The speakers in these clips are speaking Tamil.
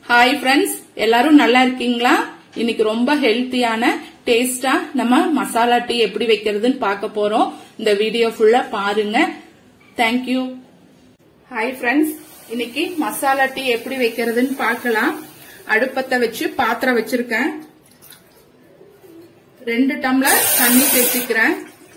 ஹாய் ஃப்ரெண்ட்ஸ் எல்லாரும் நல்லா இருக்கீங்களா இன்னைக்கு ரொம்ப ஹெல்த்தியான டேஸ்டா நம்ம மசாலா டீ எப்படி வைக்கிறதுன்னு பார்க்க போறோம் இந்த வீடியோ ஃபுல்லா பாருங்க தேங்க்யூ ஹாய் ஃப்ரெண்ட்ஸ் இன்னைக்கு மசாலா டீ எப்படி வைக்கிறதுன்னு பார்க்கலாம் அடுப்பத்தை வச்சு பாத்திரம் வச்சிருக்கேன் ரெண்டு டம்ளர் தண்ணி சேர்த்திக்கிறேன்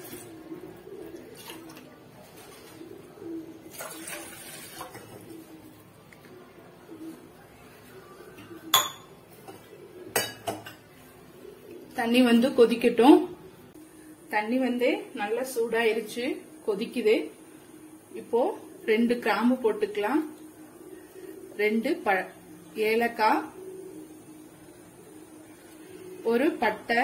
தண்ணி வந்து கொதிக்கட்டும் தண்ணி வந்து நல்லா சூடாயிருச்சு கொதிக்குது இப்போ ரெண்டு கிராம்பு போட்டுக்கலாம் ரெண்டு ப ஏலக்காய் ஒரு பட்டை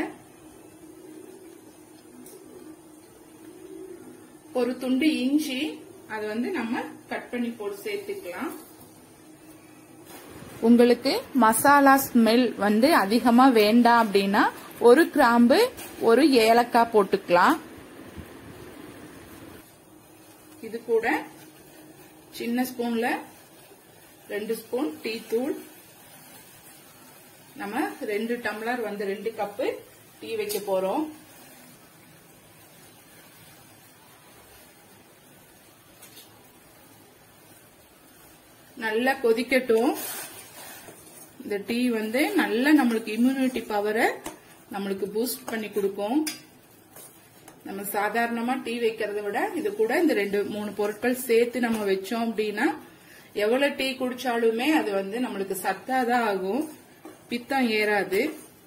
ஒரு துண்டு இஞ்சி அது வந்து நம்ம கட் பண்ணி போட்டு சேர்த்துக்கலாம் உங்களுக்கு மசாலா ஸ்மெல் வந்து அதிகமா வேண்டாம் அப்படின்னா ஒரு கிராம்பு ஒரு ஏலக்காய் போட்டுக்கலாம் இது கூட சின்ன ஸ்பூன்ல ரெண்டு ஸ்பூன் டீ தூள் நம்ம ரெண்டு டம்ளர் வந்து ரெண்டு கப்பு டீ வைக்க போறோம் நல்லா கொதிக்கட்டும் இந்த டீ வந்து நல்ல நம்மளுக்கு இம்யூனிட்டி பவரை நம்மளுக்கு பூஸ்ட் பண்ணி கொடுக்கும் நம்ம சாதாரணமா டீ வைக்கிறத விட இது கூட இந்த ரெண்டு மூணு பொருட்கள் சேர்த்து நம்ம வச்சோம் அப்படின்னா எவ்வளவு டீ குடிச்சாலுமே அது வந்து நம்மளுக்கு சத்தாதான் ஆகும் பித்தம் ஏறாது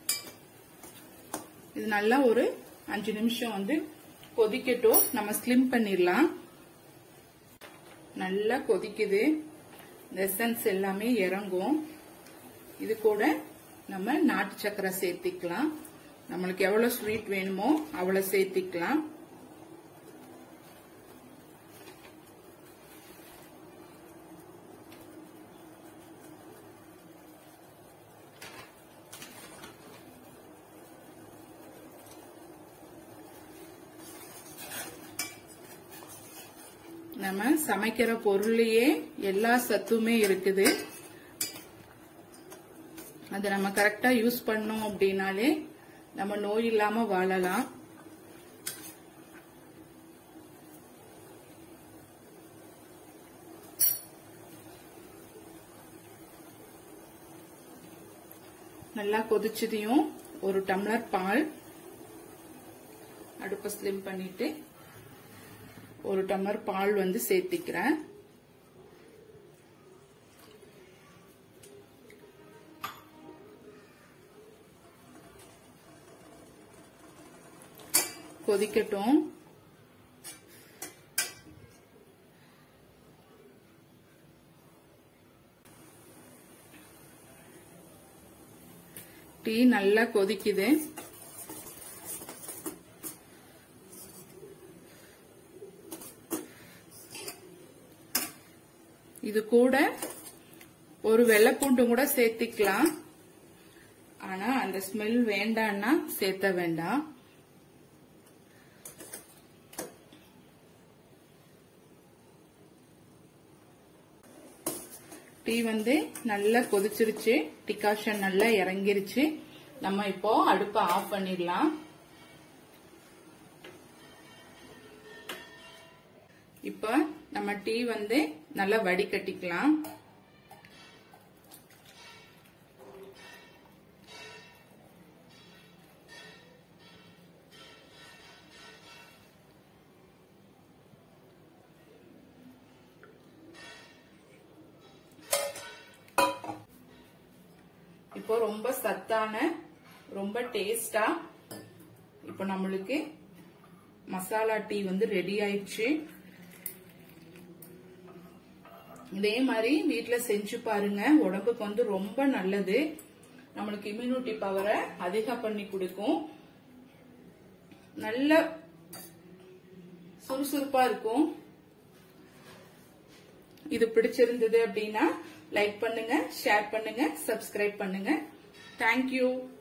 இது நல்லா ஒரு அஞ்சு நிமிஷம் வந்து கொதிக்கட்டும் நம்ம ஸ்லிம் பண்ணிடலாம் நல்லா கொதிக்குது இந்த எசன்ஸ் எல்லாமே இறங்கும் இது கூட நம்ம நாட்டு சக்கரை சேர்த்திக்கலாம் நம்மளுக்கு எவ்வளவு ஸ்வீட் வேணுமோ அவ்வளவு சேர்த்திக்கலாம் நம்ம சமைக்கிற பொருள்லயே எல்லா சத்துமே இருக்குது அதை நம்ம கரெக்டா யூஸ் பண்ணோம் அப்படின்னாலே நம்ம நோய் இல்லாம வாழலாம் நல்லா கொதிச்சதையும் ஒரு டம்ளர் பால் அடுப்பை ஸ்லிம் பண்ணிட்டு ஒரு டம்ளர் பால் வந்து சேர்த்திக்கிறேன் கொதிக்கட்டும் டீ நல்லா கொதிக்குது இது கூட ஒரு வெள்ளைப்பூண்டு கூட சேர்த்திக்கலாம் ஆனா அந்த ஸ்மெல் வேண்டான்னா சேர்த்த வேண்டாம் டீ வந்து நல்லா கொதிச்சிருச்சு டிகாஷன் நல்லா இறங்கிருச்சு நம்ம இப்போ அடுப்பை ஆஃப் பண்ணிடலாம் இப்ப நம்ம டீ வந்து நல்லா வடிகட்டிக்கலாம் இப்போ ரொம்ப சத்தான ரொம்ப டேஸ்டா இப்போ நம்மளுக்கு மசாலா டீ வந்து ரெடி ஆயிடுச்சு இதே மாதிரி வீட்ல செஞ்சு பாருங்க உடம்புக்கு வந்து ரொம்ப நல்லது நம்மளுக்கு இம்யூனிட்டி பவரை அதிகம் பண்ணி கொடுக்கும் நல்ல சுறுசுறுப்பா இருக்கும் இது பிடிச்சிருந்தது அப்படின்னா லைக் பண்ணுங்க ஷேர் பண்ணுங்க சப்ஸ்கிரைப் பண்ணுங்க தேங்க்யூ